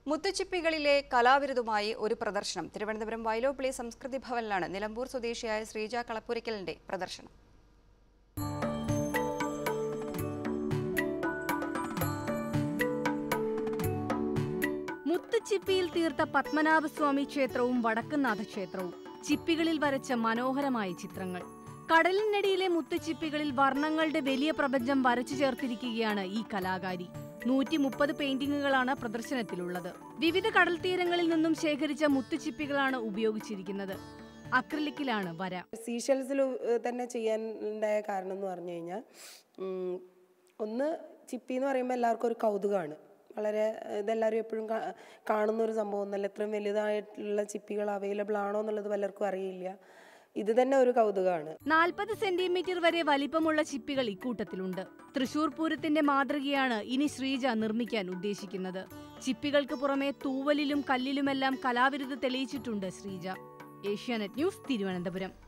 മുത്തുച്ചിപ്പികളിലെ കലാവിരുതുമായി ഒരു പ്രദർശനം തിരുവനന്തപുരം വൈലോപ്പിളി സംസ്കൃതി ഭവനിലാണ് നിലമ്പൂർ സ്വദേശിയായ ശ്രീജ കളപ്പുരയ്ക്കലിന്റെ പ്രദർശനം മുത്തുച്ചിപ്പിയിൽ തീർത്ത പത്മനാഭസ്വാമി ക്ഷേത്രവും വടക്കുംനാഥ ക്ഷേത്രവും ചിപ്പികളിൽ വരച്ച മനോഹരമായ ചിത്രങ്ങൾ കടലിനടിയിലെ മുത്തുച്ചിപ്പികളിൽ വർണ്ണങ്ങളുടെ വലിയ പ്രപഞ്ചം വരച്ചു ചേർത്തിരിക്കുകയാണ് ഈ കലാകാരി നൂറ്റി മുപ്പത് പെയിന്റിങ്ങുകളാണ് പ്രദർശനത്തിലുള്ളത് വിവിധ കടൽ തീരങ്ങളിൽ നിന്നും ശേഖരിച്ച മുത്തുച്ചിപ്പികളാണ് ഉപയോഗിച്ചിരിക്കുന്നത് അക്രിലിക്കിലാണ് വര സീഷെൽസിൽ തന്നെ ചെയ്യാൻ ഉണ്ടായ കാരണം എന്ന് പറഞ്ഞു കഴിഞ്ഞാൽ ഉം, ഒന്ന് ചിപ്പി എന്ന് പറയുമ്പോൾ എല്ലാവർക്കും ഒരു കൗതുകമാണ് വളരെ ഏഹ്, ഇതെല്ലാവരും എപ്പോഴും കാ- കാണുന്ന ഒരു സംഭവം ഒന്നല്ല ഇത്രയും വലുതായിട്ടുള്ള ചിപ്പികൾ അവൈലബിൾ ആണോ എന്നുള്ളത് പലർക്കും അറിയില്ല ഇത് തന്നെ ഒരു കൗതുകമാണ് നാൽപ്പത് സെന്റിമീറ്റർ വരെ വലിപ്പമുള്ള ചിപ്പികൾ ഇക്കൂട്ടത്തിലുണ്ട് തൃശൂർ പൂരത്തിന്റെ മാതൃകയാണ് ഇനി ശ്രീജ നിർമ്മിക്കാൻ ഉദ്ദേശിക്കുന്നത് ചിപ്പികൾക്ക് പുറമെ തൂവലിലും കല്ലിലുമെല്ലാം കലാവിരുത് തെളിയിച്ചിട്ടുണ്ട് ശ്രീജ ഏഷ്യാനെറ്റ് ന്യൂസ് തിരുവനന്തപുരം